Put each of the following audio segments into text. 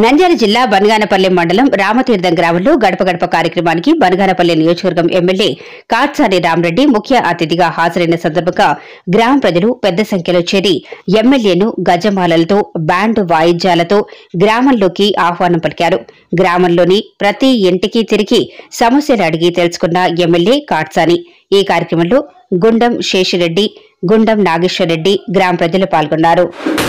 నంద్యాల జిల్లా బనగానపల్లి మండలం రామతీర్థం గ్రామంలో గడప గడప కార్యక్రమానికి బనగానపల్లి నియోజకవర్గం ఎమ్మెల్యే కాట్సాని రామరెడ్డి ముఖ్య అతిథిగా హాజరైన సందర్భంగా గ్రామ ప్రజలు పెద్ద సంఖ్యలో చేరి ఎమ్మెల్యేను గజమాలలతో బ్యాండ్ వాయిద్యాలతో గ్రామంలోకి ఆహ్వానం పలికారు గ్రామంలోని ప్రతి ఇంటికి తిరిగి సమస్యలు అడిగి తెలుసుకున్న ఎమ్మెల్యే కాట్సాని ఈ కార్యక్రమంలో గుండం శేషిరెడ్డి గుండం నాగేశ్వరరెడ్డి గ్రామ ప్రజలు పాల్గొన్నారు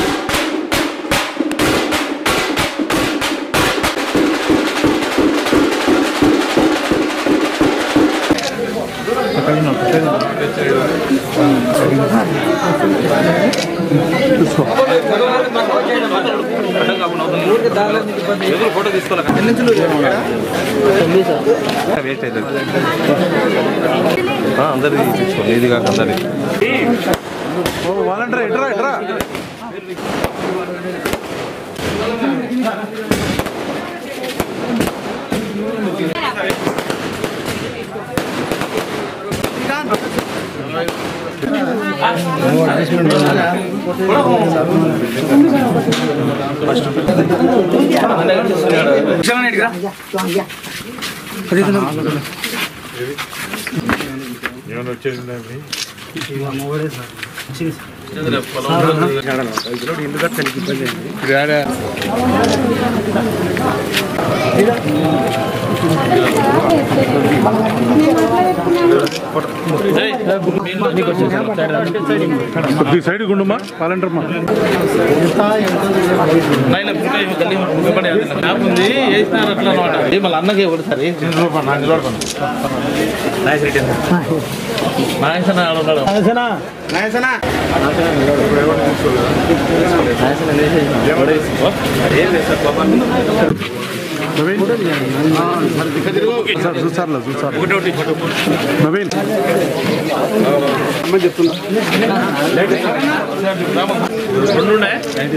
ఎదురు ఫోటో తీసుకోవాలి వేస్ట్ అవుతుంది ఆ, అందరిది తీసుకోండి ఇది కాక అందరిది వాలంటీర్ ఎట్రా ఎట్రా ఏమైనా వచ్చేసిందా మీ? ఇది ఆడ కొద్ది సైడ్ గుండుమా వాలంటీర్ మా ఉంది వేసినారు అట్లా అనమాట మళ్ళీ అన్నకి ఎవరు సరే నాయసన ఆడ ఉన్నాడు సార్ చూసారులే చూసారు నవీన్ రెండు ఉన్నాయి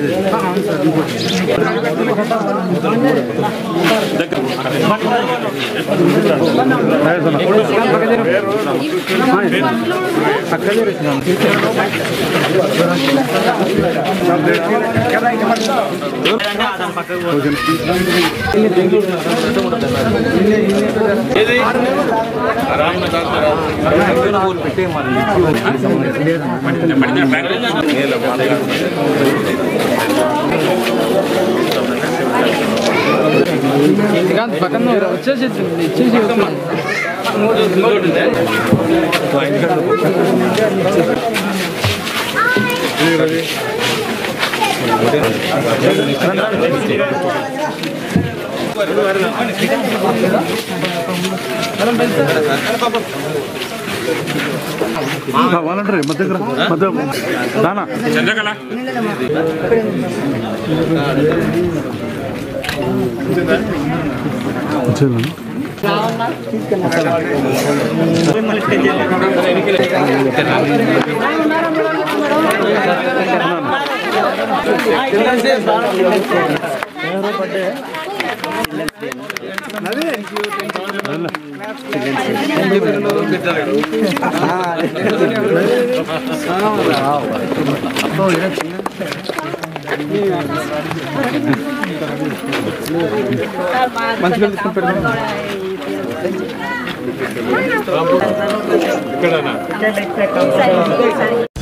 ఏది రామన పక్కన వచ్చేసి ఇచ్చేసి వాలంటీర్ మధ్య దగ్గర మధ్య దానా వచ్చిందా ఇక్కడ